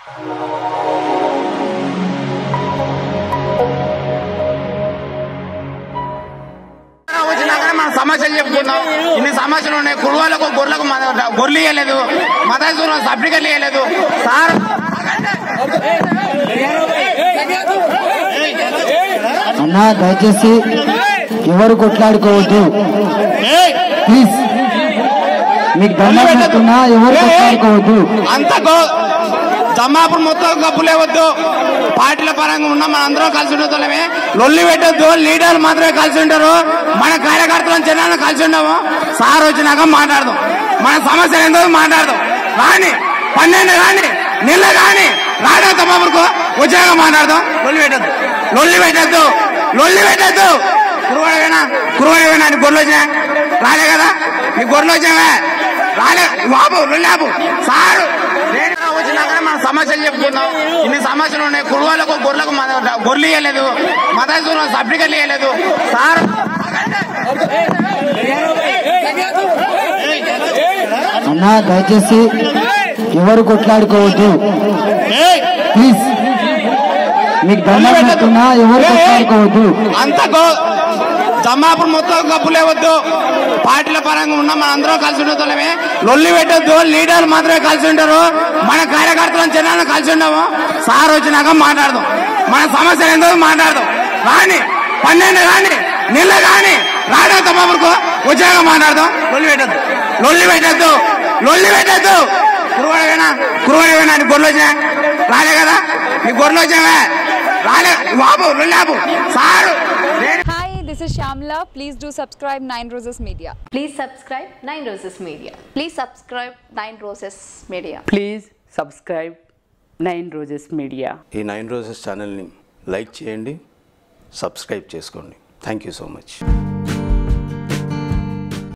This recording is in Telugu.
వచ్చినాకనే మనం సమస్యలు చెప్పుకున్నాం ఇన్ని సమస్యలు ఉన్నాయి కురువాలకు గొర్రెలకు మన- గొర్రెలు ఇవ్వలేదు మతాసులు సర్టిఫికెట్లు ఇవ్వలేదు సార్ అన్నా దయచేసి ఎవరు కొట్లాడుకోవద్దు ప్లీజ్ మీకు దండం పెడుతున్నా ఎవరు కొట్లాడుకోవద్దు అంత గో జమ్మాపురం మొత్తం గప్పులే వద్దు పార్టీల పరంగా ఉన్న మన అందరం కలిసి ఉండటమే లొల్లి పెట్టొద్దు లీడర్లు మాత్రమే కలిసి ఉంటారు మన కార్యకర్తలను జనాలను కలిసి ఉండము సార్ వచ్చినాక మాట్లాడదాం మన సమస్యలు ఏందో మాట్లాడదాం రాని పన్నెండు రాని నెల రాని రాడా తమ్మాపురకు వచ్చాక మాట్లాడదాం లొల్లి పెట్టద్దు లొల్లి పెట్టద్దు లొల్లి పెట్టద్దు కురువాడవేనా కురువాడవేనా నీ గొర్రెలు వచ్చినా రాలే కదా నీ గొర్రెలు వచ్చావే రాలే బాబు లొల్లి ఆపు సారు నేను వచ్చినాకనే మనం సమస్యలు చెప్పుకున్నాం ఇన్ని సమస్యలు ఉన్నాయి కురువాలకు గొర్రెలకు మన- గొర్రెలు ఇవ్వలేదు మతాసులు సర్టిఫికెట్లు ఇవ్వలేదు సార్ అన్నా దయచేసి ఎవరు కొట్లాడుకోవద్దు ప్లీజ్ మీకు దండం పెడుతున్నా ఎవరు కొట్లాడుకోవద్దు అంత గో జమ్మాపురం మొత్తం గప్పులే వద్దు పార్టీల పరంగా ఉన్న మన అందరం కలిసి ఉండటమే లొల్లి పెట్టొద్దు లీడర్లు మాత్రమే కలిసి ఉంటారు మన కార్యకర్తలను జనాలను కలిసి ఉండము సార్ వచ్చినాక మాట్లాడదాం మన సమస్యలు ఏందో మాట్లాడదాం రాని పన్నెండు రాని నెల రాని రాడా తమ్మాపురకు వచ్చాక మాట్లాడదాం లొల్లి పెట్టద్దు లొల్లి పెట్టద్దు లొల్లి పెట్టద్దు కురువాడవేనా కురువాడవేనా నీ గొర్రెలు వచ్చినా రాలే కదా నీ గొర్రెలు వచ్చావే రాలే బాబు లొల్లి ఆపు సారు నేను Hi, this is Shamla. Please do subscribe Nine Roses Media. Please subscribe Nine Roses Media. Please subscribe Nine Roses Media. Please subscribe Nine Roses Media ఈ నైన్ రోజెస్ ఛానల్ని లైక్ చేయండి సబ్స్క్రైబ్ చేసుకోండి థ్యాంక్ యూ సో మచ్